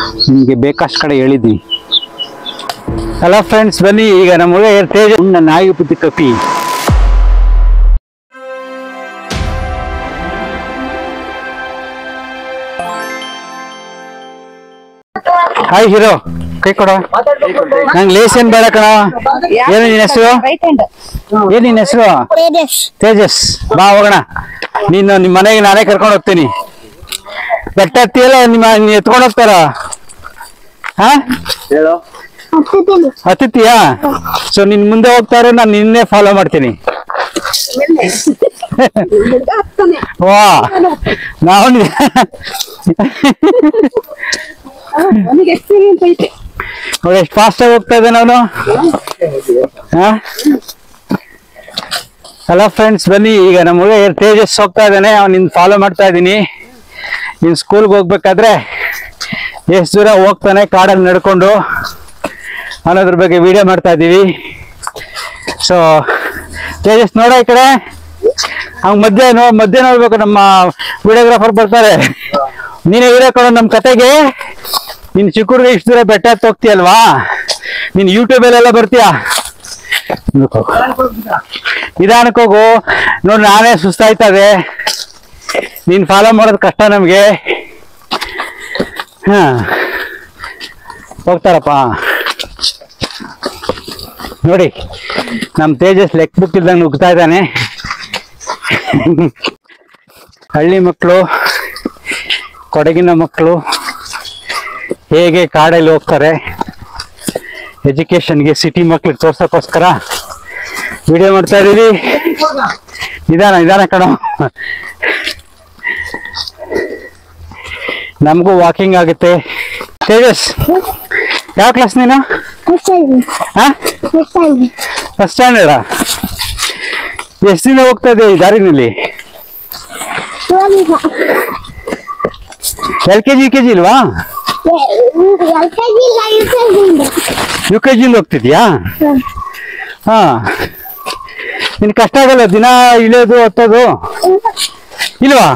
ನಿಮಗೆ ಬೇಕಷ್ಟು ಕಡೆ ಹೇಳಿದ್ವಿ ಹಲೋ ಫ್ರೆಂಡ್ಸ್ ಬನ್ನಿ ಈಗ ನಮ್ಮ ಹುಡುಗ ತೇಜ ನನ್ನ ನಾಯಿ ಬುದ್ಧಿ ಕಪಿ ಹಾಯ್ ಹೀರೋ ಕೈ ಕೊಡ ನಂಗೆ ಲೇಸ್ ಏನ್ ಬೇಡ ಕಣ ಏನು ನಿನ್ನ ಹೆಸರು ರೈಟ್ ಹ್ಯಾಂಡ್ ಏನ್ ನಿನ್ನ ಹೆಸರು ತೇಜಸ್ ಬಾ ಹೋಗೋಣ ನೀನು ನಿಮ್ಮ ಮನೆಗೆ ನಾನೇ ಕರ್ಕೊಂಡು ಹೋಗ್ತೀನಿ ಬೆಟ್ಟ ಹತ್ತಿಯಲ್ಲ ನಿಮ್ಮ ನೀ ಎತ್ಕೊಂಡು ಹೋಗ್ತಾರ ಹಾ ಹೇಳು ಹತ್ತಿತ್ತೀಯಾ ಸೊ ನಿನ್ ಮುಂದೆ ಹೋಗ್ತಾರೆ ನಾನು ನಿನ್ನೆ ಫಾಲೋ ಮಾಡ್ತೀನಿ ವಾ ನಾವು ನಿ- ನನಗೆ ಎಕ್ಸ್ಪೀರಿಯನ್ಸ್ ಐತೆ ನೋಡಿ ಎಷ್ಟು ಫಾಸ್ಟ್ ಆಗಿ ಹೋಗ್ತಾ ಇದ್ದಾನೆ ಅವನು ಹಲೋ ಫ್ರೆಂಡ್ಸ್ ಬನ್ನಿ ಈಗ ನಮ್ಮ ಹುಡುಗ ತೇಜಸ್ ಹೋಗ್ತಾ ಇದ್ದಾನೆ ಅವ್ನು ಫಾಲೋ ಮಾಡ್ತಾ ಇದ್ದೀನಿ ಇನ್ ಸ್ಕೂಲ್ಗೆ ಹೋಗ್ಬೇಕಾದ್ರೆ ಎಷ್ಟು ದೂರ ಹೋಗ್ತಾನೆ ಕಾಡಲ್ಲಿ ನಡ್ಕೊಂಡು ಅನ್ನೋದ್ರ ಬಗ್ಗೆ ವಿಡಿಯೋ ಮಾಡ್ತಾ ಇದ್ದೀವಿ ಸೊ ತೇಜಸ್ ನೋಡ ಈ ಕಡೆ ಅವ್ನು ಮಧ್ಯೆ ನೋ ಮಧ್ಯೆ ನೋಡ್ಬೇಕು ನಮ್ಮ ವಿಡಿಯೋಗ್ರಾಫರ್ ಬರ್ತಾರೆ ನೀನೇ ವಿಡಿಯೋ ಕೊಡೋ ನಮ್ಮ ಕತೆಗೆ ನೀನ್ ಚಿಕ್ಕ ಹುಡುಗ ಇಷ್ಟು ದೂರ ಬೆಟ್ಟ ಹತ್ತ್ ಹೋಗ್ತೀಯಲ್ವಾ ನೀನ್ ಯೂಟ್ಯೂಬಲ್ಲೆಲ್ಲ ಬರ್ತೀಯಾ ಮುಂದಕ್ಕೆ ಹೋಗು. ನಿಧಾನಕ್ಕೆ ಹೋಗು ನೋಡಿ ನಾನೇ ಸುಸ್ತಾಯ್ತದೆ ನೀನ್ ಫಾಲೋ ಮಾಡೋದು ಕಷ್ಟ ನಮ್ಗೆ ಹಾ ಹೋಗ್ತಾರಪ್ಪ ನೋಡಿ ನಮ್ ತೇಜಸ್ ಲೆಕ್ಕ ಬುಕ್ ಇಲ್ದಂಗೆ ನುಗ್ತಾ ಇದ್ದಾನೆ ಹಳ್ಳಿ ಮಕ್ಕಳು ಕೊಡಗಿನ ಮಕ್ಕಳು ಹೇಗೆ ಕಾಡಲ್ಲಿ ಹೋಗ್ತಾರೆ ಎಜುಕೇಶನ್ಗೆ ಸಿಟಿ ಮಕ್ಳಿಗೆ ತೋರ್ಸಕ್ಕೋಸ್ಕರ ವಿಡಿಯೋ ಮಾಡ್ತಾ ಇದೀವಿ ನಿಧಾನ ನಿಧಾನ ಕಣ ನಮಗೂ ವಾಕಿಂಗ್ ಆಗುತ್ತೆ ತೇಜಸ್ ಯಾವ ಕ್ಲಾಸ್ ನೀನು ಹಾ ಫಸ್ಟ್ ಸ್ಟ್ಯಾಂಡರ್ಡ ಎಷ್ಟು ದಿನ ಹೋಗ್ತಾ ಇದೆ ಈ ದಾರಿನಲ್ಲಿ L K G U K G ಇಲ್ವಾ ಯು ಕೆ ಜಿಯಿಂದ ಹೋಗ್ತಿದ್ಯಾ ಹಾ ನಿನ್ ಕಷ್ಟ ಆಗಲ್ಲ ದಿನ ಇಳಿಯೋದು ಹತ್ತೋದು ಇಲ್ವಾ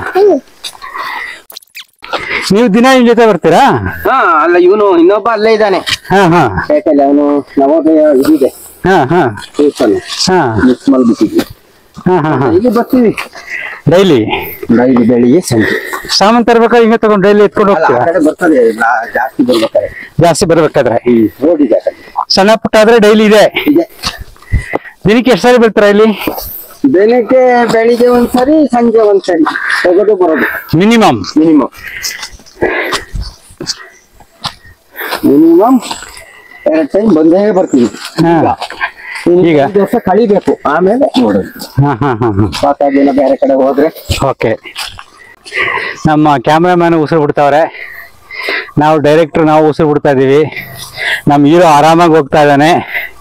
ನೀವು ದಿನ ಇನ್ ಜೊತೆ ಬರ್ತೀರಾ ಹಾ ಅಲ್ಲ ಇವನು ಇನ್ನೊಬ್ಬ ಅಲ್ಲೇ ಇದ್ದಾನೆ ಹಾ ಹಾ ಯಾಕಂದ್ರೆ ಅವನು ನವೋದಯ ಇದಿದೆ ಹಾ ಹಾ ಟ್ಯೂಷನ್ ಹಾ ಮಿಸ್ ಮಾಡ್ಬಿಟ್ಟಿದ್ವಿ ಹಾ ಹಾ ಹಾ ಇಲ್ಲಿ ಬರ್ತೀವಿ ಡೈಲಿ ಡೈಲಿ ಬೆಳಿಗ್ಗೆ ಸಂಜೆ ಸಾಮಾನ್ ತರ್ಬೇಕಾದ್ರೆ ಹಿಂಗೆ ತಗೊಂಡು ಡೈಲಿ ಎತ್ಕೊಂಡು ಅಲ್ಲ ಆ ಹೋಗ್ತೀರಾ ಕಡೆ ಬರ್ತದೆ ನಾ- ಜಾಸ್ತಿ ಬರ್ಬೇಕಾದ್ರೆ ಜಾಸ್ತಿ ಬರ್ಬೇಕಾದ್ರೆ ರೋಡ್ ಇದೆ ಆ ಕಡೆ. ಸಣ್ಣ ಪುಟ್ಟ ಆದ್ರೆ ಡೈಲಿ ಇದೆ ಇದೆ ದಿನಕ್ಕೆ ಎಷ್ಟು ಸಾರಿ ಬರ್ತೀರಾ ಇಲ್ಲಿ ಬೆಳಿಗ್ಗೆ ಬೆಳಿಗ್ಗೆ ಒಂದ್ಸರಿ ಸಂಜೆ ಒಂದ್ಸರಿ ಹೋಗೋದು ಬರೋದು ಮಿನಿಮಮ್ ಮಿನಿಮಮ್ ಮಿನಿಮಮ್ ಎರಡು ಟೈಮ್ ಬಂದೇ ಬರ್ತೀವಿ ಹಾ. ಇನ್ನು ಈಗ? ಐದು ವರ್ಷ ಕಳಿಬೇಕು ಆಮೇಲೆ ನೋಡೋದು ಹಾ ಹಾ ಹಾ ಹಾ ಸಾಕಾಗಿ ದಿನ ಬೇರೆ ಕಡೆ ಹೋದ್ರೆ ಓಕೆ ನಮ್ಮ ಕ್ಯಾಮ್ರಾಮ್ಯಾನ್ ಉಸಿರು ಬಿಡ್ತಾವ್ರೆ ನಾವು ಡೈರೆಕ್ಟ್ರು ನಾವು ಉಸಿರು ಬಿಡ್ತಾ ಇದೀವಿ ನಮ್ಮ ಹೀರೋ ಆರಾಮಾಗಿ ಹೋಗ್ತಾ ಇದ್ದಾನೆ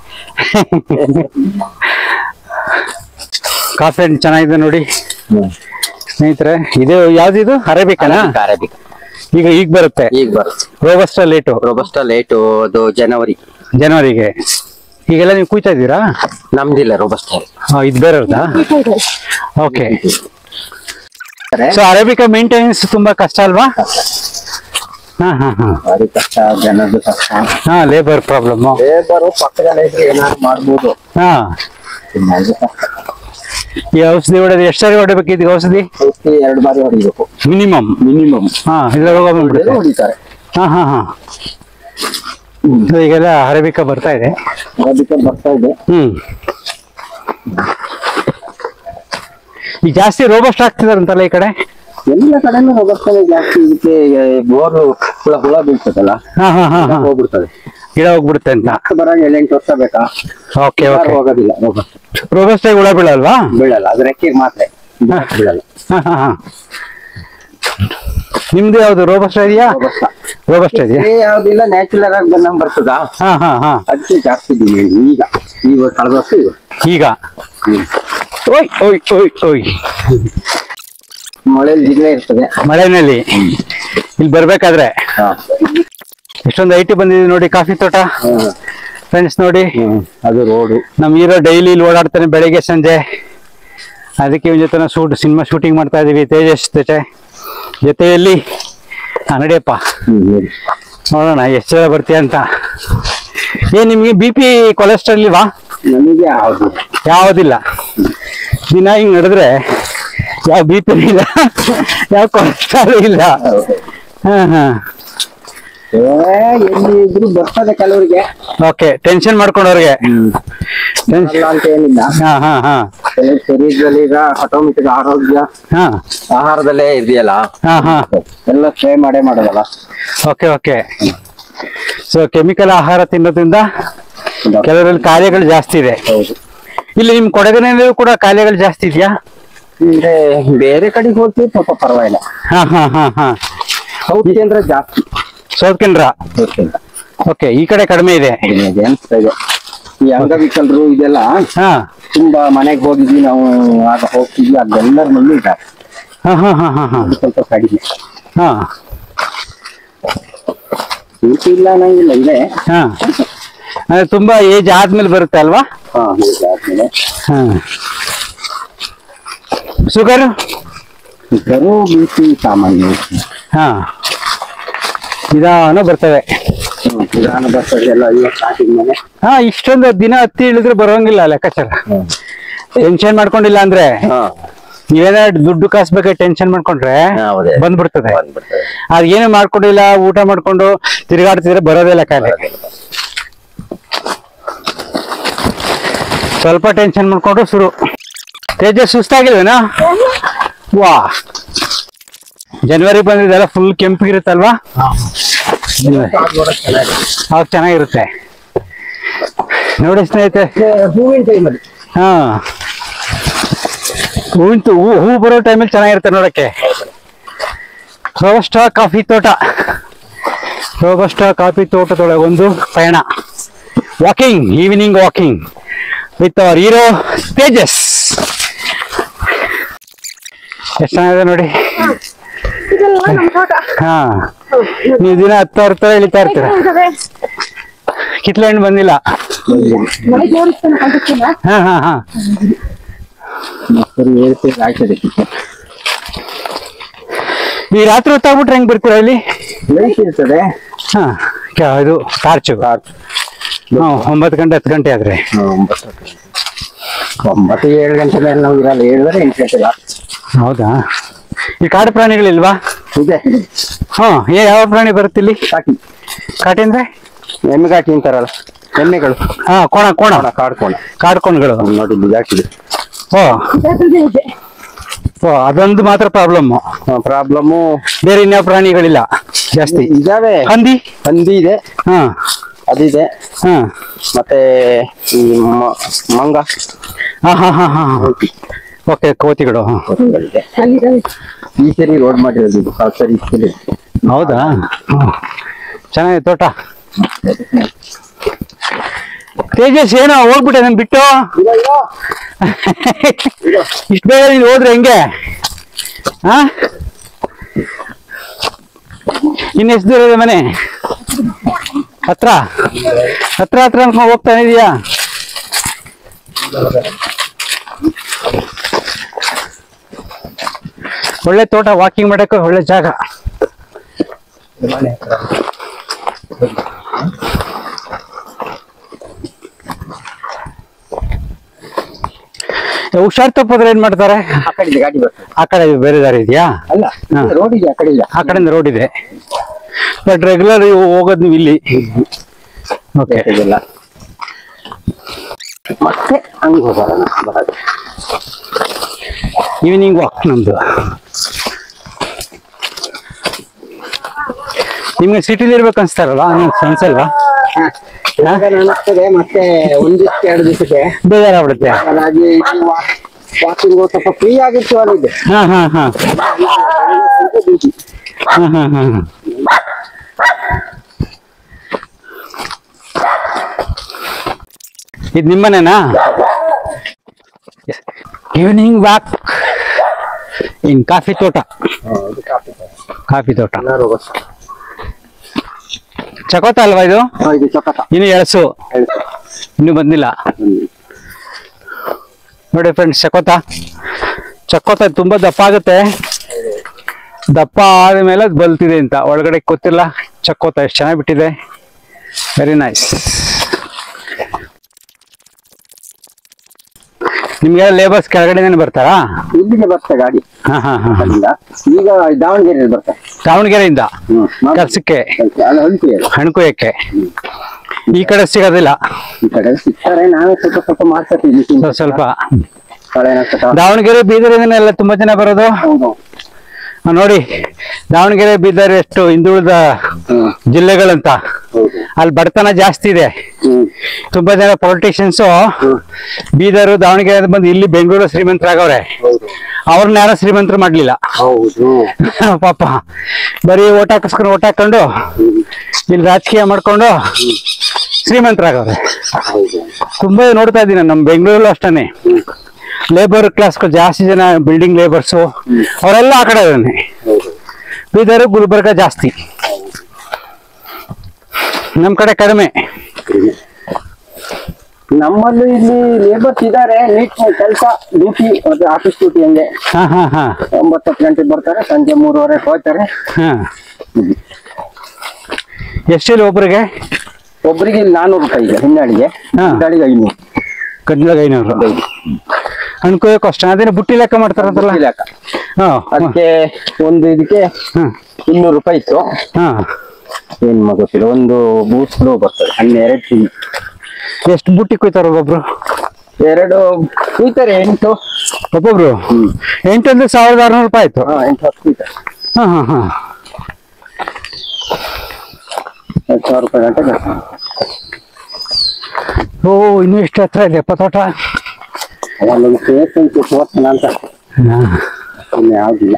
ಕಾಫಿ ಹಣ್ಣು ಚೆನ್ನಾಗಿದೆ ನೋಡಿ ಸ್ನೇಹಿತರೆ ಇದು ಯಾವ್ದಿದು ಅರೇಬಿಕನಾ ಅರೇಬಿಕ್ ಈಗ ಈಗ ಬರುತ್ತೆ ಈಗ ಬರುತ್ತೆ ರೋಬಸ್ಟ ಲೇಟು ರೋಬಸ್ಟ ಲೇಟು ಅದು ಜನವರಿ ಜನವರಿಗೆ ಈಗೆಲ್ಲ ನೀವು ಕೂಯ್ತಾ ಇದ್ದೀರಾ ನಮ್ದಿಲ್ಲ ರೋಬಸ್ಟ ಆ, ಇದು ಬೇರೆಯವ್ರದಾ ಓಕೆ ಸೊ ಅರೇಬಿಕಾ ಮೇಂಟೆನೆನ್ಸ್ ತುಂಬಾ ಕಷ್ಟ ಅಲ್ವಾ ಹಾ ಹಾ ಹಾ ಭಾರಿ ಕಷ್ಟ ಜನದ ಕಷ್ಟ ಹಾ ಲೇಬರ್ ಪ್ರಾಬ್ಲಮ್ ಲೇಬರು ಪಕ್ಕದಲ್ಲೇ ಇದ್ರೆ ಏನಾದ್ರು ಮಾಡ್ಬೋದು ಹಾ ಇನ್ನು ಅದು ಕಷ್ಟ. ಈ ಔಷಧಿ ಹೊಡೆದು ಎಷ್ಟು ಸಾರಿ ಹೊಡಬೇಕು ಇದಕ್ಕೆ ಔಷಧಿ ಔಷಧಿ ಎರಡು ಬಾರಿ ಹೊಡಿಬೇಕು ಮಿನಿಮಮ್ ಮಿನಿಮಮ್ ಹಾ ಇದ್ರಲ್ಲಿ ಹೋಗ್ಬಿಡುತ್ತೆ ಹೊಡಿತಾರೆ ಹಾ ಹಾ ಹಾ So ಈಗೆಲ್ಲ ಅರೇಬಿಕಾ ಬರ್ತಾ ಇದೆ ಅದಕ್ಕೆ ಬರ್ತಾ ಇದೆ ಹ್ಮ್ ಈಗ ಜಾಸ್ತಿ ರೋಬಸ್ಟ್ ಆಗ್ತಿದಾರಂತಲ್ಲ ಈ ಕಡೆ ಎಲ್ಲ ಕಡೆನೂ ಹೋಗ್ತಾನೆ ಜಾಸ್ತಿ ಇದಕ್ಕೆ ಬೋರು ಹುಳ ಹುಳ ಬೀಳ್ತದಲ್ಲ ಹಾ ಹಾ ಹಾ ಹಾ ಹೋಗ್ಬಿಡ್ತದೆ ಗಿಡ ಹೋಗ್ಬಿಡುತ್ತೆ ಅಂತ ಮತ್ತೆ ಬರಾಗ ಏಳೆಂಟು ವರ್ಷ ಬೇಕಾ ಓಕೆ ಯಾರು ಓಕೆ ಹೋಗೋದಿಲ್ಲ ರೋಬಸ್ಟ್ ರೋಬಸ್ಟ್ ಆಗಿ ಹುಳ ಬೀಳಲ್ವಾ ಬೀಳಲ್ಲ ಅದು ರೆಕ್ಕೆಗೆ ಮಾತ್ರ ಇದಕ್ಕೆ ಬೀಳಲ್ಲ ಹಾ ಹಾ ಹಾ ನಿಮ್ದು ಯಾವ್ದು ರೋಬಸ್ಟ್ ಇದೆಯಾ ರೋಬಸ್ಟ ರೋಬಸ್ಟ್ ಇದೆಯಾ ಏ ಯಾವ್ದಿಲ್ಲ ನ್ಯಾಚುರಲ್ ಆಗಿ ಬಂದಂಗ್ ಬರ್ತದ ಹಾ ಹಾ ಹಾ ಅದಕ್ಕೆ ಜಾಸ್ತಿ ಡಿಮ್ಯಾಂಡ್ ಈಗ ಈಗ ಕಳೆದ ವರ್ಷ ಈಗ ಈಗ ಓಯ್ ಓಯ್ ಓಯ್ ಓಯ್ ಮಳೆಯಲ್ಲಿ ಜಿಲ್ಲೆ ಇರ್ತದೆ ಮಳೆನಲ್ಲಿ ಇಲ್ಲಿ ಬರ್ಬೇಕಾದ್ರೆ ಹಾ. ಎಷ್ಟೊಂದು ಐಟಿ ಬಂದಿದೆ ನೋಡಿ ಕಾಫಿ ತೋಟ ಹ್ಮ್. ಫ್ರೆಂಡ್ಸ್ ನೋಡಿ ಹ್ಮ್. ಅದು ರೋಡು ನಮ್ ಹೀರೋ ಡೈಲಿ ಇಲ್ಲಿ ಓಡಾಡ್ತಾನೆ ಬೆಳಿಗ್ಗೆ ಸಂಜೆ ಅದಕ್ಕೆ ಇವನ್ ಜೊತೆ ಶೂಟ್ ಸಿನಿಮಾ ಶೂಟಿಂಗ್ ಮಾಡ್ತಾ ಇದೀವಿ ತೇಜಸ್ ಜೊತೆ ಜೊತೆಯಲ್ಲಿ ಹಾ, ನಡಿಯಪ್ಪ ನೋಡೋಣ ಎಷ್ಟು ಜನ ಬರ್ತೀಯ ಅಂತ ಏ ನಿಮ್ಗೆ ಬಿ ಪಿ ಕೊಲೆಸ್ಟ್ರಾಲ್ ಇಲ್ವಾ ನಮಗೆ ಯಾವ್ದು ಯಾವುದಿಲ್ಲ ದಿನ ಹಿಂಗ್ ನಡೆದ್ರೆ ಯಾವ ಬಿ ಪಿ ಇಲ್ಲ ಯಾವ ಕೊಲೆಸ್ಟ್ರಾಲ್ ಇಲ್ಲ ಹಾ ಹಾ ಏ ಎಲ್ಲಿ ಇದ್ರು ಬರ್ತದೆ ಕೆಲವರಿಗೆ ಓಕೆ ಟೆನ್ಷನ್ ಮಾಡ್ಕೊಂಡವ್ರಿಗೆ ಅಲ್ಲ ಅಂತ ಏನಿಲ್ಲ ಹಾ ಹಾ ಹಾ ಕೆಲವು ಶರೀರದಲ್ಲಿ ಈಗ ಆಟೋಮೆಟಿಕ್ ಆರೋಗ್ಯ ಹಾ ಆಹಾರದಲ್ಲೇ ಇದೆಯಲ್ಲ ಹಾ ಹಾ ಎಲ್ಲ ಸ್ಟೇ ಮಾಡೇ ಮಾಡೋದಲ್ಲ ಓಕೆ ಓಕೆ ಸೊ ಕೆಮಿಕಲ್ ಆಹಾರ ತಿನ್ನೋದ್ರಿಂದ ಕೆಲವರಲ್ಲಿ ಕಾಯಿಲೆಗಳು ಜಾಸ್ತಿ ಇದೆ ಹೌದು ಇಲ್ಲಿ ನಿಮ್ ಕೊಡಗಿನಲ್ಲೂ ಕೂಡ ಕಾಯಿಲೆಗಳು ಜಾಸ್ತಿ ಇದೆಯಾ ಅಂದ್ರೆ ಬೇರೆ ಕಡೆಗೆ ಹೋಗ್ತೀವಿ ಸ್ವಲ್ಪ ಪರವಾಗಿಲ್ಲ ಹಾ ಹಾ ಹಾ ಹಾ ಸೌತ್ ಕೇಂದ್ರ ಜಾಸ್ತಿ ಸೌತ್ ಕೆನರಾ ಸೌತ್ ಕೇಂದ್ರ ಓಕೆ ಈ ಕಡೆ ಕಡಿಮೆ ಇದೆ ಕಡಿಮೆ ಅನ್ಸ್ತಾ ಇದೆ ಈ ಅಂಗವಿಕಲರು ಇದೆಲ್ಲ ಹಾ ತುಂಬಾ ಮನೆಗೆ ಹೋಗಿದ್ವಿ ನಾವು ಆಗ ಹೋಗ್ತಿದ್ವಿ ಅದೆಲ್ಲರ ಮನೇಲಿ ಇದ್ದಾರೆ ಹಾ ಹಾ ಹಾ ಹಾ ಹಾ ಅದು ಸ್ವಲ್ಪ ಕಡಿಮೆ ಹಾ ಸೀಟ್ ಇಲ್ಲ ಅನ್ನಂಗಿಲ್ಲ ಇದೆ ಹಾ ಅಂದ್ರೆ ತುಂಬಾ ಏಜ್ ಆದ್ಮೇಲೆ ಬರುತ್ತೆ ಅಲ್ವಾ ಹಾ ಹೀಗೆ ಆದ್ಮೇಲೆ ಹಾ ಶುಗರ್ ಇದ್ದರೂ ಬಿ ಪಿ ಸಾಮಾನ್ಯ ಹಾ ನಿಧಾನ ಬರ್ತವೆ ಹ್ಮ್, ನಿಧಾನ ಬರ್ತದೆ ಎಲ್ಲ ಇವತ್ತು ಹಾಕಿದ ಮೇಲೆ ಹಾ ಇಷ್ಟೊಂದು ದಿನ ಹತ್ತಿ ಇಳಿದ್ರೆ ಬರೋಂಗಿಲ್ಲ ಲೆಕ್ಕಾಚಾರ ಟೆನ್ಷನ್ ಮಾಡ್ಕೊಂಡಿಲ್ಲ ಅಂದ್ರೆ ಹಾ ನೀವೇನಾದ್ರು ದುಡ್ಡು ಕಾಸ್ಬೇಕು ಟೆನ್ಷನ್ ಮಾಡ್ಕೊಂಡ್ರೆ ಹೌದೇ. ಬಂದ್ಬಿಡ್ತದೆ ಬಂದ್ಬಿಡ್ತದೆ. ಅದ್ ಏನು ಮಾಡ್ಕೊಂಡಿಲ್ಲ ಊಟ ಮಾಡ್ಕೊಂಡು ತಿರುಗಾಡ್ತಿದ್ರೆ ಬರೋದಿಲ್ಲ ಕಾಯಿಲೆ ಸ್ವಲ್ಪ ಟೆನ್ಷನ್ ಮಾಡ್ಕೊಂಡು ಶುರು ತೇಜಸ್ ಸುಸ್ತಾಗಿಲ್ವೇನಾ ವಾ ಜನವರಿ ಬಂದಿದ್ದೆಲ್ಲ ಫುಲ್ ಕೆಂಪಿಗಿರುತ್ತಲ್ವಾ ಅವಾಗ ಚೆನ್ನಾಗಿರುತ್ತೆ ನೋಡಿ ಸ್ನೇಹಿತರೆ ಹೂವಿನ ಟೈಮಲ್ಲಿ ಹಾ ಹೂವಿನ ಹೂ ಹೂ ಬರೋ ಟೈಮಲ್ಲಿ ಚೆನ್ನಾಗಿರುತ್ತೆ ನೋಡಕ್ಕೆ ರೋಬಸ್ಟಾ ಕಾಫಿ ತೋಟ ರೋಬಸ್ಟಾ ಕಾಫಿ ತೋಟದೊಳಗೆ ಒಂದು ಪಯಣ walking evening walking with our hero Tejas ಎಷ್ಟು ಚೆನ್ನಾಗಿದೆ ನೋಡಿ ಇದೆಲ್ಲ ನಮ್ಮ ತೋಟ ಹಾ ನೀವು ದಿನ ಹತ್ತು ಹತ್ತು ಇಳಿತಾ ಇರ್ತೀರ ಇದಾವೆ. ಕಿತ್ಲೆ ಹಣ್ಣು ಬಂದಿಲ್ಲ ಮನೆ ಜೋಡಿಸ್ತಾನೆ ಕಾಣಿಸ್ತಿಲ್ಲ ಹಾ ಹಾ ಹಾ ಸರಿ ಹೇಳ್ತೀವಿ ಆಗ್ತದೆ ಈ ರಾತ್ರಿ ಹೊತ್ತಾಗ್ಬಿಟ್ರೆ ಹೆಂಗ್ ಬರ್ತೀರಾ ಇಲ್ಲಿ ಲೈಟ್ ಇರ್ತದೆ ಹಾ ಕ- ಇದು ಟಾರ್ಚು ಹಾ ಒಂಬತ್ತು ಗಂಟೆ ಹತ್ತು ಗಂಟೆ ಆದ್ರೆ ಒಂಬತ್ತು ಒಂಬತ್ತು ಏಳು ಗಂಟೆ ಮೇಲೆ ನಾವು ಇರಲ್ಲ ಏಳುವರೆ ಎಂಟು ಗಂಟೆ ಲಾಸ್ಟ್ ಹೌದಾ ಈ ಕಾಡು ಪ್ರಾಣಿಗಳಿಲ್ವಾ ಇದೆ ಹಾ ಏ ಯಾವ ಪ್ರಾಣಿ ಬರುತ್ತೆ ಇಲ್ಲಿ ಕಾಟಿ ಕಾಟಿ ಅಂದ್ರೆ ಎಮ್ಮೆಗಾಟಿ ಅಂತಾರಲ್ಲ ಎಮ್ಮೆಗಳು ಹಾ ಕೋಣ ಕೋಣ ಕೋಣ ಕಾಡ್ಕೋಣ ಕಾಡ್ಕೋಣಗಳು ನೋಡಿ ಇಲ್ಲಿ ಹಾಕಿದೆ ಓ ಜಾತ್ರೆ ಇದೆ ಓ ಅದೊಂದು ಮಾತ್ರ ಪ್ರಾಬ್ಲಮ್ ಪ್ರಾಬ್ಲಮ್ಮು ಬೇರೆ ಇನ್ಯಾವ ಪ್ರಾಣಿಗಳಿಲ್ಲ ಜಾಸ್ತಿ ಇದಾವೆ ಹಂದಿ ಹಂದಿ ಇದೆ ಹಾ ಅದಿದೆ ಹಾ ಮತ್ತೆ ಈ ಮ- ಮಂಗ ಹಾ ಹಾ ಹಾ ಹಾ ಓಕೆ ಕೋತಿಗಳು ಹಾ. ಇದೆ ಅಲ್ಲಿದ್ದಾವೆ ಈ ಸರಿ ರೋಡ್ ಮಾಡಿರೋದು ಇದು ಆ ಸರಿ ಈ ಸರಿ ಹೌದಾ ಹ್ಮ್. ಚೆನ್ನಾಗಿದೆ ತೋಟ ತೇಜಸ್ ಏನೋ ಹೋಗ್ಬಿಟ್ಟೆ ನನ್ ಬಿಟ್ಟು ಇಷ್ಟು ಬೇಗ ನೀನು ಹೋದ್ರೆ ಹೆಂಗೆ ಹಾ ಇನ್ನು ಎಷ್ಟು ದೂರ ಇದೆ ಮನೆ ಹತ್ರ ಹತ್ರ ಹತ್ರ ಅನ್ಕೊಂಡು ಹೋಗ್ತಾನೆ ಇದೀಯಾ ಒಳ್ಳೆ ತೋಟ ವಾಕಿಂಗ್ ಮಾಡಕ್ಕೆ ಒಳ್ಳೆ ಜಾಗ ಹುಷಾರ್ ತಪ್ಪಿದ್ರೆ ಏನ್ ಮಾಡ್ತಾರೆ ಆ ಕಡೆ ಇದೆ ಗಾಡಿ ಬರ್ತದೆ ಆ ಕಡೆ ಬೇರೆ ದಾರಿ ಇದೆಯಾ ಅಲ್ಲ ಹಾ. ರೋಡ್ ಇದೆ ಆ ಕಡೆ ಇಲ್ಲ ಆ ಕಡೆಯಿಂದ ರೋಡ್ ಇದೆ ಬಟ್ ರೆಗ್ಯುಲರ್ ಹೋಗೋದು ನೀವು ಇಲ್ಲಿ ಓಕೆ ಇದೆಲ್ಲ ಮತ್ತೆ ಹಂಗೆ ಹೋಗೋಣ ಬರೋದು ಈವ್ನಿಂಗ್ ವಾಕ್ ನಮ್ದು ನಿಮ್ಗೆ ಸಿಟಿಲಿ ಇರ್ಬೇಕು ಅನ್ಸ್ತಾರಲ್ಲ ಅನ್ಸಲ್ವಾ ಇವಾಗ ನೆನಪ್ತದೆ ಮತ್ತೆ ಒಂದಿಷ್ಟು ಎರಡು ದಿವಸಕ್ಕೆ ಬೇಜಾರಾಗ್ಬಿಡುತ್ತೆ ಹಾಗಾಗಿ ವಾಕಿಂಗ್ ಸ್ವಲ್ಪ ಫ್ರೀ ಆಗಿರ್ತೀವಿ ಅಲ್ಲಿದೆ ಹಾ ಹಾ ಹಾ ಹಾ ಹಾ ಹಾ ಹಾ ಇದು ನಿಮ್ಮನೇನಾ ಈವ್ನಿಂಗ್ ವಾಕ್ ಇನ್ ಕಾಫಿ ತೋಟ ಕಾಫಿ ತೋಟ ಚಕೋತ ಅಲ್ವಾ ಇದು ಇದು ಚೊಕಟ ಇನ್ನು ಎಳಸು ಇನ್ನು ಬಂದಿಲ್ಲ ನೋಡಿ ಫ್ರೆಂಡ್ಸ್ ಚಕೋತ ಚಕೋತ ತುಂಬಾ ದಪ್ಪ ಆಗುತ್ತೆ ದಪ್ಪ ಆದ್ಮೇಲೆ ಅದು ಬಲ್ತಿದೆ ಅಂತ ಒಳಗಡೆ ಗೊತ್ತಿಲ್ಲ ಚಕ್ಕೋತ ಎಷ್ಟು ಚೆನ್ನಾಗಿ ಬಿಟ್ಟಿದೆ ವೆರಿ ನೈಸ್ ನಿಮ್ಗೆ ಲೇಬರ್ಸ್ ಕೆಳಗಡೆನೇ ಬರ್ತಾರಾ ಇಲ್ಲಿಗೆ ಬರ್ತದೆ ಗಾಡಿ ಹಾ ಹಾ ಹಾ ಅಲ್ಲಿಂದ ಈಗ ದಾವಣಗೆರೆಯಲ್ಲಿ ಬರ್ತಾರೆ ದಾವಣಗೆರೆಯಿಂದ ಹ್ಮ್ ಮಾಮೂಲಿ. ಕೆಲ್ಸಕ್ಕೆ ಅಲ್ಲ ಹಂಪಿ ಅದು. ಹಣ್ಕೊಯಕ್ಕೆ ಈ ಕಡೆ ಸಿಗೋದಿಲ್ಲ ಈ ಕಡೆ ಸಿಗ್ತಾರೆ ನಾವೇ ಸ್ವಲ್ಪ ಸ್ವಲ್ಪ ಮಾಡ್ಕೊತೀವಿ ಸ್ವಲ್ಪ ಸ್ವಲ್ಪ ಕಳೆ ನಕ್ಷತ್ರ ದಾವಣಗೆರೆ ಬೀದರಿಂದ ಎಲ್ಲ ತುಂಬಾ ಜನ ಬರೋದು ಹೌದು ಆ, ನೋಡಿ ದಾವಣಗೆರೆ ಬೀದರ್ ಎಷ್ಟು ಹಿಂದುಳಿದ ಹ್ಮ್ ಜಿಲ್ಲೆಗಳಂತ ಹೌದು ಅಲ್ಲಿ ಬಡತನ ಜಾಸ್ತಿ ಇದೆ ಹ್ಮ್ ತುಂಬಾ ಜನ ಪೊಲಿಟಿಷಿಯನ್ಸ್ ಬೀದರು ದಾವಣಗೆರೆ ಅಂತ ಬಂದು ಇಲ್ಲಿ ಬೆಂಗಳೂರು ಶ್ರೀಮಂತರಾಗವ್ರೆ ಹೌದು ಅವ್ರನ್ನ ಯಾರೋ ಶ್ರೀಮಂತರು ಮಾಡ್ಲಿಲ್ಲ ಹೌದು ಪಾಪ ಬರೀ ಓಟ್ ಹಾಕಿಸ್ಕೊಂಡು ಓಟ್ ಹಾಕೊಂಡು ಇಲ್ಲಿ ರಾಜಕೀಯ ಮಾಡ್ಕೊಂಡು ಶ್ರೀಮಂತರಾಗವ್ರೆ ಹೌದು ತುಂಬಾ ನೋಡ್ತಾ ಇದ್ದೀನಿ ನಮ್ಮ ಬೆಂಗಳೂರಲ್ಲೂ ಅಷ್ಟೇ ಲೇಬರ್ ಕ್ಲಾಸ್ ಜಾಸ್ತಿ ಜನ ಬಿಲ್ಡಿಂಗ್ ಲೇಬರ್ಸು ಅವರೆಲ್ಲ ಆ ಕಡೆ ಇದ್ದಾನೆ ಹೌದು ಬೀದರ್ ಗುಲ್ಬರ್ಗ ಜಾಸ್ತಿ ನಮ್ ಕಡೆ ಕಡಿಮೆ ನಮ್ಮಲ್ಲೂ ಇಲ್ಲಿ ಲೇಬರ್ಸ್ ಇದಾರೆ ನೀಟ್ ಕೆಲಸ ಡ್ಯೂಟಿ ಮತ್ತೆ ಆಫೀಸ್ ಡ್ಯೂಟಿ ಹಂಗೆ ಹಾ ಹಾ ಹಾ ಒಂಬತ್ತು ಗಂಟೆಗೆ ಬರ್ತಾರೆ ಸಂಜೆ ಮೂರುವರೆ ಹೋಗ್ತಾರೆ ಹಾ ಎಷ್ಟಿಲ್ಲ ಒಬ್ರಿಗೆ ಒಬ್ಬರಿಗೆ ಇಲ್ಲಿ ನಾನೂರು ರೂಪಾಯಿ ಇದೆ ಹಿಂದಾಳಿಗೆ ಹಾ. ಹಿಂದಾಳಿಗೆ ಐನೂರು ಕಡ್ಲಾಗ ಐನೂರು ಅನ್ಕೋಬೇಕು ಅಷ್ಟೇ ಅದೇನು ಬುಟ್ಟಿ ಲೆಕ್ಕ ಮಾಡ್ತಾರಂತಲ್ಲ ಬುಟ್ಟಿ ಲೆಕ್ಕ. ಹಾ ಅದಕ್ಕೆ ಒಂದು ಇದಕ್ಕೆ ಹಾ ಇನ್ನೂರು ರೂಪಾಯಿ ಇತ್ತು ಹಾ ಏನ್ ಗೊತ್ತಿಲ್ಲ ಒಂದು ಬೂಸ್ಲು ಬರ್ತದೆ ಹನ್ನೆರಡು ಟಿ ಎಷ್ಟು ಬುಟ್ಟಿ ಕುಯ್ತಾರ ಒಬ್ಬೊಬ್ರು ಎರಡು ಕುಯ್ತಾರೆ ಎಂಟು ಒಬ್ಬೊಬ್ರು ಎಂಟು ಅಂದ್ರೆ ಸಾವಿರದ ಆರ್ನೂರು ರೂಪಾಯಿ ಆಯ್ತು ಹಾ ಎಂಟು ಹತ್ತು ಕುಯ್ತಾರೆ ಹಾ ಹಾ ಹಾ ಎರಡು ಸಾವಿರ ರೂಪಾಯಿ ಗಂಟೆ ಬೇಕು. ಓ ಇನ್ನೂ ಎಷ್ಟು ಹತ್ರ ಇದೆ ಎಪ್ಪತ್ತೋಟ ಅಲ್ಲೊಂದು ಕೇಸ್ ಉಂಟು ತೋರ್ಸೋಣ ಅಂತ ಹಾ ಇನ್ನು ಯಾವ್ದಿಲ್ಲ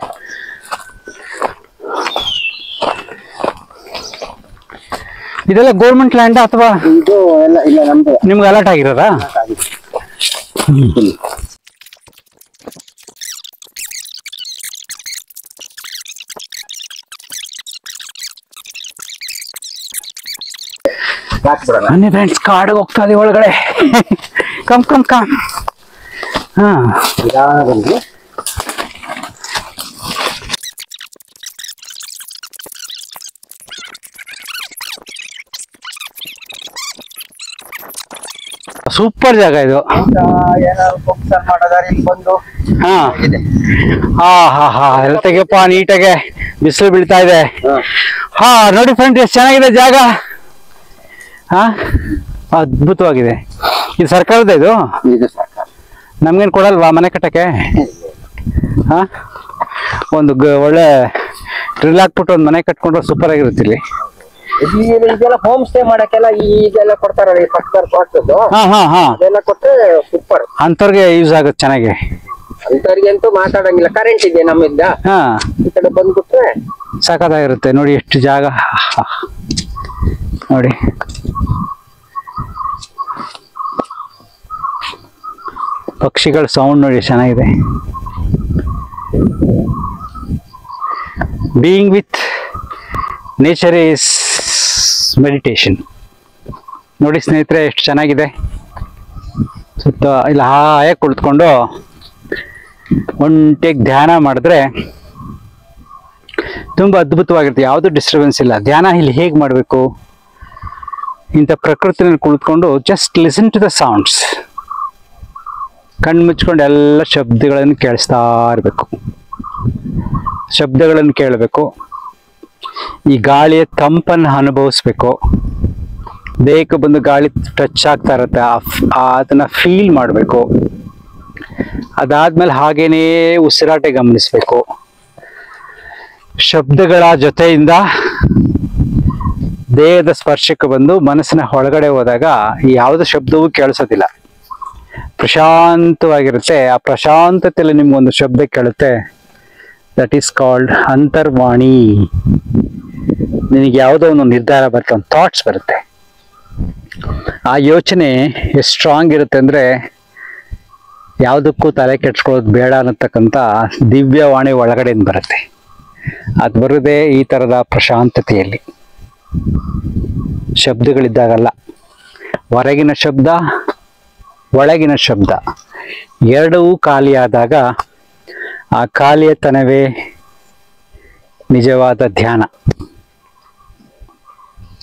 ಇದೆಲ್ಲ ಗೌರ್ಮೆಂಟ್ ಲ್ಯಾಂಡ್ ಅಥವಾ ಇದು ಎಲ್ಲ ಇಲ್ಲ ನಮ್ದು ನಿಮ್ಗೆ ಅಲರ್ಟ್ ಆಗಿರೋದಾ ಹಾಕ್ಬಿಡೋಣ ಬನ್ನಿ ಫ್ರೆಂಡ್ಸ್ ಕಾಡಿಗೆ ಹೋಗ್ತಾ ಇದೀವಿ ಒಳಗಡೆ ಕಮ್ ಕಮ್ ಕಮ್ ಹಾ ನಿಧಾನದಲ್ಲಿ ಸೂಪರ್ ಜಾಗ ಇದು ಏನಾದ್ರು ಫಂಕ್ಷನ್ ಮಾಡೋದಾರೆ ಇಲ್ಲಿ ಬಂದು ಹಾ ಇದೆ ಹಾ ಹಾ ಹಾ ಎಲ್ಲ ತೆಗಿಯಪ್ಪ ನೀಟಾಗೆ ಬಿಸಿಲು ಬೀಳ್ತಾ ಇದೆ ಹಾ. ಹಾ ನೋಡಿ ಫ್ರೆಂಡ್ ಎಷ್ಟು ಚೆನ್ನಾಗಿದೆ ಜಾಗ ಹಾ ಅದ್ಭುತವಾಗಿದೆ ಇದು ಸರ್ಕಾರದ ಇದು ಇದು ಸರ್ಕಾರ ನಮ್ಗೇನು ಕೊಡಲ್ವಾ ಮನೆ ಕಟ್ಟಕ್ಕೆ ಹಾ ಒಂದು ಗ- ಒಳ್ಳೆ ಡ್ರಿಲ್ ಹಾಕ್ಬಿಟ್ಟು ಒಂದು ಮನೆ ಕಟ್ಕೊಂಡ್ರೆ ಸೂಪರ್ ಆಗಿರುತ್ತೆ ಇಲ್ಲಿ ಇಲ್ಲಿ ಇದೆಲ್ಲ ಹೋಮ್ ಸ್ಟೇ ಮಾಡಕ್ಕೆಲ್ಲ ಈ ಇದೆಲ್ಲ ಕೊಡ್ತಾರಲ್ಲ ಈ ಪಕ್ಕದ ತೋಟದ್ದು ಹಾ ಹಾ ಹಾ ಅದೆಲ್ಲ ಕೊಟ್ರೆ ಸೂಪರ್ ಅಂಥವ್ರಿಗೆ ಯೂಸ್ ಆಗುತ್ತೆ ಚೆನ್ನಾಗಿ ಅಂತವ್ರಿಗಂತೂ ಮಾತಾಡಂಗಿಲ್ಲ ಕರೆಂಟ್ ಇದೆ ನಮ್ಮಿಂದ ಹಾ ಈ ಕಡೆ ಬಂದ್ಬಿಟ್ರೆ ಸಖತ್ತಾಗಿರುತ್ತೆ ನೋಡಿ ಎಷ್ಟು ಜಾಗ ಆಹಾ. ನೋಡಿ ಪಕ್ಷಿಗಳ ಸೌಂಡ್ ನೋಡಿ ಎಷ್ಟ್ ಚೆನ್ನಾಗಿದೆ being with nature is meditation ನೋಡಿ ಸ್ನೇಹಿತರೆ ಎಷ್ಟು ಚೆನ್ನಾಗಿದೆ ಸುತ್ತ ಇಲ್ಲಿ ಹಾಯಾಗಿ ಕುಳಿತುಕೊಂಡು ಒಂಟಿಗೆ ಧ್ಯಾನ ಮಾಡಿದ್ರೆ ತುಂಬ ಅದ್ಭುತವಾಗಿರುತ್ತೆ ಯಾವುದು ಡಿಸ್ಟರ್ಬೆನ್ಸ್ ಇಲ್ಲ ಧ್ಯಾನ ಇಲ್ಲಿ ಹೇಗೆ ಮಾಡಬೇಕು ಇಂಥ ಪ್ರಕೃತಿನಲ್ಲಿ ಕುಳಿತುಕೊಂಡು just listen to the sounds ಕಣ್ಣು ಮುಚ್ಕೊಂಡು ಎಲ್ಲ ಶಬ್ದಗಳನ್ನು ಕೇಳಿಸ್ತಾ ಇರಬೇಕು ಶಬ್ದಗಳನ್ನು ಕೇಳಬೇಕು ಈ ಗಾಳಿಯ ತಂಪನ್ನು ಅನುಭವಿಸ್ಬೇಕು ದೇಹಕ್ಕೆ ಬಂದು ಗಾಳಿ ಟಚ್ ಆಗ್ತಾ ಇರುತ್ತೆ ಆ ಫ್- ಆ ಅದನ್ನ ಫೀಲ್ ಮಾಡಬೇಕು ಅದಾದ್ಮೇಲೆ ಹಾಗೇನೇ ಉಸಿರಾಟ ಗಮನಿಸ್ಬೇಕು ಶಬ್ದಗಳ ಜೊತೆಯಿಂದ ದೇಹದ ಸ್ಪರ್ಶಕ್ಕೆ ಬಂದು ಮನಸ್ಸಿನ ಒಳಗಡೆ ಹೋದಾಗ ಈ ಯಾವುದೇ ಶಬ್ದವೂ ಕೇಳಿಸೋದಿಲ್ಲ ಪ್ರಶಾಂತವಾಗಿರುತ್ತೆ ಆ ಪ್ರಶಾಂತತೆಯಲ್ಲಿ ನಿಮ್ಗೊಂದು ಶಬ್ದ ಕೇಳುತ್ತೆ ದಟ್ ಈಸ್ ಕಾಲ್ಡ್ ಅಂತರ್ವಾಣಿ ನಿನಗೆ ಯಾವುದೋ ಒಂದು ನಿರ್ಧಾರ ಬರುತ್ತೆ ಒಂದು ಥಾಟ್ಸ್ ಬರುತ್ತೆ ಆ ಯೋಚನೆ ಎಷ್ಟು ಸ್ಟ್ರಾಂಗ್ ಇರುತ್ತೆ ಅಂದ್ರೆ ಯಾವುದಕ್ಕೂ ತಲೆ ಕೆಡ್ಸ್ಕೊಳ್ಳೋದು ಬೇಡ ಅನ್ನತಕ್ಕಂಥ ದಿವ್ಯವಾಣಿ ಒಳಗಡೆಯಿಂದ ಬರುತ್ತೆ ಅದು ಬರೋದೇ ಈ ಥರದ ಪ್ರಶಾಂತತೆಯಲ್ಲಿ ಶಬ್ದಗಳಿದ್ದಾಗಲ್ಲ ಹೊರಗಿನ ಶಬ್ದ ಒಳಗಿನ ಶಬ್ದ ಎರಡೂ ಖಾಲಿಯಾದಾಗ ಆ ಖಾಲಿಯತನವೇ ನಿಜವಾದ ಧ್ಯಾನ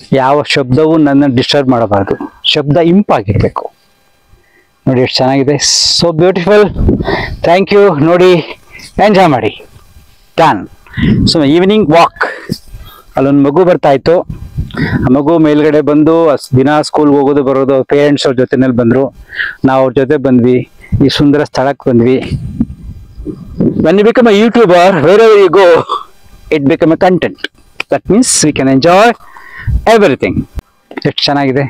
ಯಾವ ಶಬ್ದವೂ ನನ್ನ ಡಿಸ್ಟರ್ಬ್ ಮಾಡಬಾರ್ದು ಶಬ್ದ ಇಂಪಾಗಿರಬೇಕು ನೋಡಿ ಎಷ್ಟು ಚೆನ್ನಾಗಿದೆ ಸೊ ಬ್ಯೂಟಿಫುಲ್ ಥ್ಯಾಂಕ್ ಯು ನೋಡಿ ಎಂಜಾಯ್ ಮಾಡಿ ಡನ್ ಸೊ ಈವ್ನಿಂಗ್ ವಾಕ್ ಅಲ್ಲೊಂದು ಮಗು ಬರ್ತಾ ಇತ್ತು ಆ ಮಗು ಮೇಲ್ಗಡೆ ಬಂದು ಅಸ್- ದಿನ ಸ್ಕೂಲ್ಗೆ ಹೋಗೋದು ಬರೋದು ಪೇರೆಂಟ್ಸ್ ಅವ್ರ ಜೊತೆನಲ್ಲಿ ಬಂದರು ನಾವು ಅವ್ರ ಜೊತೆ ಬಂದ್ವಿ ಈ ಸುಂದರ ಸ್ಥಳಕ್ಕೆ ಬಂದ್ವಿ when you become a YouTuber, wherever you go, it become a content. That means we can enjoy everything. ಎಷ್ಟು ಚೆನ್ನಾಗಿದೆ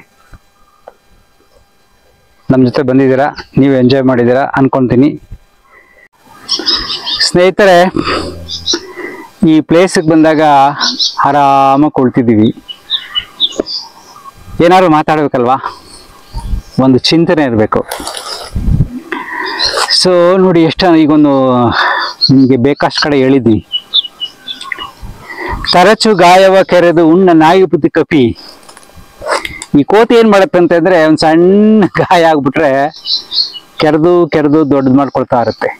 ನಮ್ಮ ಜೊತೆ ಬಂದಿದ್ದೀರಾ ನೀವು ಎಂಜಾಯ್ ಮಾಡಿದ್ದೀರಾ ಅನ್ಕೊಂತೀನಿ ಸ್ನೇಹಿತರೆ ಈ ಪ್ಲೇಸಿಗೆ ಬಂದಾಗ ಆರಾಮಾಗಿ ಕುಳ್ತಿದ್ದೀವಿ ಏನಾದ್ರು ಮಾತಾಡ್ಬೇಕಲ್ವಾ ಒಂದು ಚಿಂತನೆ ಇರಬೇಕು ಸೊ ನೋಡಿ ಎಷ್ಟು ಈಗೊಂದು ನಿಮಗೆ ಬೇಕಷ್ಟು ಕಡೆ ಹೇಳಿದ್ವಿ ತರಚು ಗಾಯವ ಕೆರೆದು ಉಣ್ಣ ನಾಯಿ ಬುದ್ಧಿ ಕಪಿ ಈ ಕೋತಿ ಏನ್ ಮಾಡತ್ತೆ ಅಂತಂದ್ರೆ ಒಂದ್ ಸಣ್ಣ ಗಾಯ ಆಗ್ಬಿಟ್ರೆ ಕೆರೆದು ಕೆರೆದು ದೊಡ್ಡದು ಮಾಡ್ಕೊಳ್ತಾ ಇರುತ್ತೆ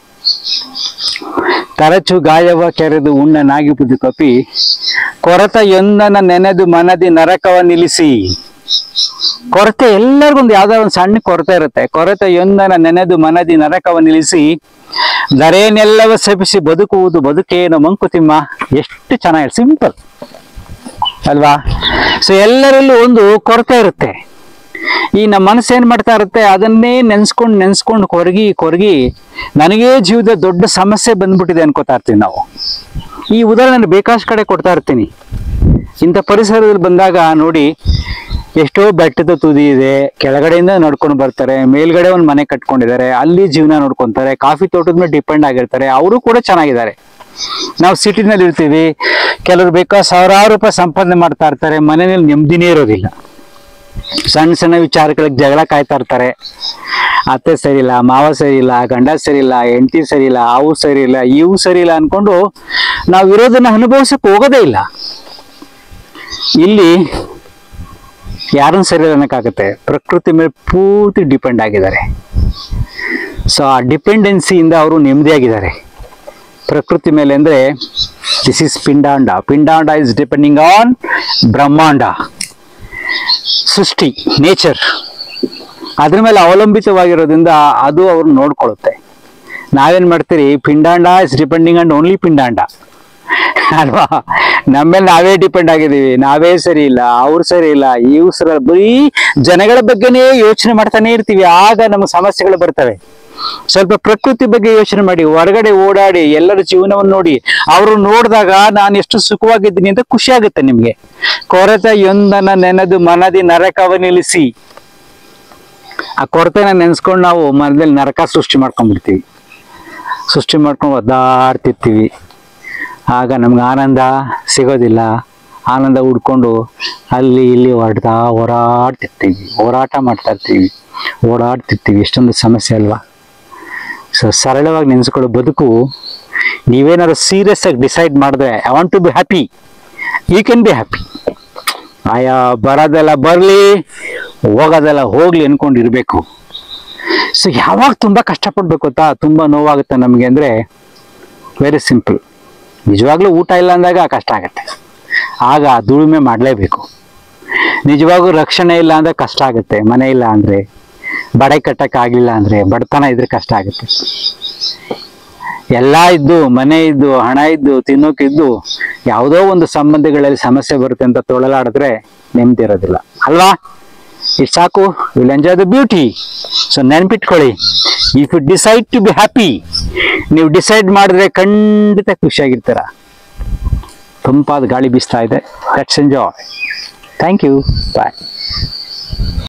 ತರಚು ಗಾಯವ ಕೆರೆದು ಉಣ್ಣ ನಾಗಿ ಬುದ್ಧಿ ಕಪಿ ಕೊರತ ಯೊಂದನ ನೆನೆದು ಮನದಿ ನರಕವ ನಿಲ್ಲಿಸಿ ಕೊರತೆ ಎಲ್ಲರಿಗೊಂದು ಯಾವ್ದಾದ್ರು ಒಂದು ಸಣ್ಣ ಕೊರತೆ ಇರುತ್ತೆ ಕೊರತೆ ಯೊಂದನ ನೆನೆದು ಮನದಿ ನರಕವ ನಿಲ್ಲಿಸಿ ದರೇನೆಲ್ಲವ ಸೆಪಿಸಿ ಬದುಕುವುದು ಬದುಕೇನು ಮಂಕುತಿಮ್ಮ ಎಷ್ಟು ಚೆನ್ನಾಗಿ ಸಿಂಪಲ್ ಅಲ್ವಾ ಸೊ ಎಲ್ಲರಲ್ಲೂ ಒಂದು ಕೊರತೆ ಇರುತ್ತೆ ಈ ನಮ್ಮ ಮನಸ್ಸು ಏನ್ ಮಾಡ್ತಾ ಇರುತ್ತೆ ಅದನ್ನೇ ನೆನ್ಸ್ಕೊಂಡು ನೆನ್ಸ್ಕೊಂಡು ಕೊರಗಿ ಕೊರಗಿ ನನಗೇ ಜೀವದ ದೊಡ್ಡ ಸಮಸ್ಯೆ ಬಂದ್ಬಿಟ್ಟಿದೆ ಅನ್ಕೋತಾ ಇರ್ತೀವಿ ನಾವು ಈ ಉದಾಹರಣೆ ಬೇಕಾಷ್ಟು ಕಡೆ ಕೊಡ್ತಾ ಇರ್ತೀನಿ ಇಂಥ ಪರಿಸರದಲ್ಲಿ ಬಂದಾಗ ನೋಡಿ ಎಷ್ಟೋ ಬೆಟ್ಟದ ತುದಿ ಇದೆ ಕೆಳಗಡೆಯಿಂದ ನಡ್ಕೊಂಡು ಬರ್ತಾರೆ ಮೇಲ್ಗಡೆ ಒಂದು ಮನೆ ಕಟ್ಕೊಂಡಿದ್ದಾರೆ ಅಲ್ಲಿ ಜೀವನ ನೋಡ್ಕೊಂತಾರೆ ಕಾಫಿ ತೋಟದ ಮೇಲೆ ಡಿಪೆಂಡ್ ಆಗಿರ್ತಾರೆ ಅವರು ಕೂಡ ಚೆನ್ನಾಗಿದ್ದಾರೆ ನಾವು ಸಿಟಿನಲ್ಲಿ ಇರ್ತೀವಿ ಕೆಲವರು ಬೇಕಾ ಸಾವಿರಾರು ರೂಪಾಯಿ ಸಂಪಾದನೆ ಮಾಡ್ತಾ ಇರ್ತಾರೆ ಮನೆಯಲ್ಲಿ ನೆಮ್ಮದಿನೇ ಇರೋದಿಲ್ಲ ಸಣ್ಣ ಸಣ್ಣ ವಿಚಾರಗಳಿಗೆ ಜಗಳ ಕಾಯ್ತಾ ಇರ್ತಾರೆ ಅತ್ತೆ ಸರಿ ಇಲ್ಲ ಮಾವ ಸರಿ ಇಲ್ಲ ಗಂಡ ಸರಿ ಇಲ್ಲ ಹೆಂಡತಿ ಸರಿ ಇಲ್ಲ ಅವು ಸರಿ ಇಲ್ಲ ಇವು ಸರಿ ಇಲ್ಲ ಅನ್ಕೊಂಡು ನಾವು ಇರೋದನ್ನ ಅನುಭವಿಸಕ್ ಹೋಗೋದೇ ಇಲ್ಲ ಇಲ್ಲಿ ಯಾರನ್ನ ಸರಿ ಇಲ್ಲ ಅನ್ನಕ್ಕಾಗತ್ತೆ ಪ್ರಕೃತಿ ಮೇಲೆ ಪೂರ್ತಿ ಡಿಪೆಂಡ್ ಆಗಿದ್ದಾರೆ ಸೊ ಆ ಡಿಪೆಂಡೆನ್ಸಿಯಿಂದ ಅವರು ನೆಮ್ಮದಿಯಾಗಿದ್ದಾರೆ ಪ್ರಕೃತಿ ಮೇಲೆ ಅಂದ್ರೆ ದಿಸ್ ಇಸ್ ಪಿಂಡಾಂಡ ಪಿಂಡಾಂಡ ಇಸ್ ಡಿಪೆಂಡಿಂಗ್ ಆನ್ ಬ್ರಹ್ಮಾಂಡ ಸೃಷ್ಟಿ ನೇಚರ್ ಅದ್ರ ಮೇಲೆ ಅವಲಂಬಿತವಾಗಿರೋದ್ರಿಂದ ಅದು ಅವ್ರು ನೋಡ್ಕೊಳ್ಳುತ್ತೆ ನಾವೇನ್ ಮಾಡ್ತೀರಿ ಪಿಂಡಾಂಡ ಇಸ್ ಡಿಪೆಂಡಿಂಗ್ ಆನ್ ಓನ್ಲಿ ಪಿಂಡಾಂಡ ಅಲ್ವಾ ನಮ್ಮೇಲೆ ನಾವೇ ಡಿಪೆಂಡ್ ಆಗಿದ್ದೀವಿ ನಾವೇ ಸರಿ ಇಲ್ಲ ಅವ್ರು ಸರಿ ಇಲ್ಲ ಇವ್ರು ಸರಿ ಇಲ್ಲ. ಬರೀ ಜನಗಳ ಬಗ್ಗೆನೇ ಯೋಚನೆ ಮಾಡ್ತಾನೆ ಇರ್ತೀವಿ ಆಗ ನಮಗೆ ಸಮಸ್ಯೆಗಳು ಬರ್ತವೆ ಸ್ವಲ್ಪ ಪ್ರಕೃತಿ ಬಗ್ಗೆ ಯೋಚನೆ ಮಾಡಿ ಹೊರಗಡೆ ಓಡಾಡಿ ಎಲ್ಲರ ಜೀವನವನ್ನು ನೋಡಿ ಅವರು ನೋಡಿದಾಗ ನಾನು ಎಷ್ಟು ಸುಖವಾಗಿದ್ದೀನಿ ಅಂತ ಖುಷಿ ಆಗುತ್ತೆ ನಿಮ್ಗೆ ಕೊರತೆ ಯೊಂದನ ನೆನೆದು ಮನದಿ ನರಕವ ನಿಲ್ಲಿಸಿ ಆ ಕೊರತೆನ ನೆನೆಸ್ಕೊಂಡು ನಾವು ಮನದಲ್ಲಿ ನರಕ ಸೃಷ್ಟಿ ಮಾಡ್ಕೊಂಡ್ಬಿಡ್ತೀವಿ ಸೃಷ್ಟಿ ಮಾಡ್ಕೊಂಡು ಒದ್ದಾಡ್ತಿರ್ತೀವಿ ಆಗ ನಮ್ಗೆ ಆನಂದ ಸಿಗೋದಿಲ್ಲ ಆನಂದ ಹುಡ್ಕೊಂಡು ಅಲ್ಲಿ ಇಲ್ಲಿ ಹೊರಡ್ತಾ ಹೋರಾಡ್ತಿರ್ತೀವಿ ಹೋರಾಟ ಮಾಡ್ತಾ ಇರ್ತೀವಿ ಓಡಾಡ್ತಿರ್ತೀವಿ ಎಷ್ಟೊಂದು ಸಮಸ್ಯೆ ಅಲ್ವಾ ಸೊ ಸರಳವಾಗಿ ನೆನೆಸ್ಕೊಳ್ಳೋ ಬದುಕು ನೀವೇನಾದ್ರು ಸೀರಿಯಸ್ ಆಗಿ ಡಿಸೈಡ್ ಮಾಡಿದ್ರೆ I want to be happy you can be happy ಆಯಾ ಬರೋದೆಲ್ಲ ಬರಲಿ ಹೋಗೋದೆಲ್ಲ ಹೋಗ್ಲಿ ಅನ್ಕೊಂಡು ಇರಬೇಕು ಸೊ ಯಾವಾಗ ತುಂಬ ಕಷ್ಟಪಡ್ಬೇಕು ಗೊತ್ತಾ ತುಂಬ ನೋವಾಗುತ್ತೆ ನಮಗೆ ಅಂದರೆ ವೆರಿ ಸಿಂಪಲ್ ನಿಜವಾಗ್ಲೂ ಊಟ ಇಲ್ಲ ಅಂದಾಗ ಕಷ್ಟ ಆಗುತ್ತೆ ಆಗ ದುಡಿಮೆ ಮಾಡಲೇಬೇಕು ನಿಜವಾಗೂ ರಕ್ಷಣೆ ಇಲ್ಲ ಅಂದ್ರೆ ಕಷ್ಟ ಆಗುತ್ತೆ ಮನೆ ಇಲ್ಲ ಅಂದ್ರೆ ಬಡೆ ಕಟ್ಟಕ್ ಆಗ್ಲಿಲ್ಲ ಅಂದ್ರೆ ಬಡತನ ಇದ್ರೆ ಕಷ್ಟ ಆಗುತ್ತೆ ಎಲ್ಲ ಇದ್ದು ಮನೆ ಇದ್ದು ಹಣ ಇದ್ದು ತಿನ್ನೋಕಿದ್ದು ಯಾವುದೋ ಒಂದು ಸಂಬಂಧಗಳಲ್ಲಿ ಸಮಸ್ಯೆ ಬರುತ್ತೆ ಅಂತ ತೊಳಲಾಡಿದ್ರೆ ನೆಮ್ಮದಿ ಇರೋದಿಲ್ಲ ಅಲ್ವಾ ಇಷ್ಟು ಸಾಕು will enjoy the beauty so ನೆನ್ಪಿಟ್ಕೊಳ್ಳಿ if you decide to be happy ನೀವು ಡಿಸೈಡ್ ಮಾಡಿದ್ರೆ ಖಂಡಿತ ಖುಷಿಯಾಗಿರ್ತೀರ ತಂಪಾದ ಗಾಳಿ ಬೀಸ್ತಾ ಇದೆ let's enjoy thank you bye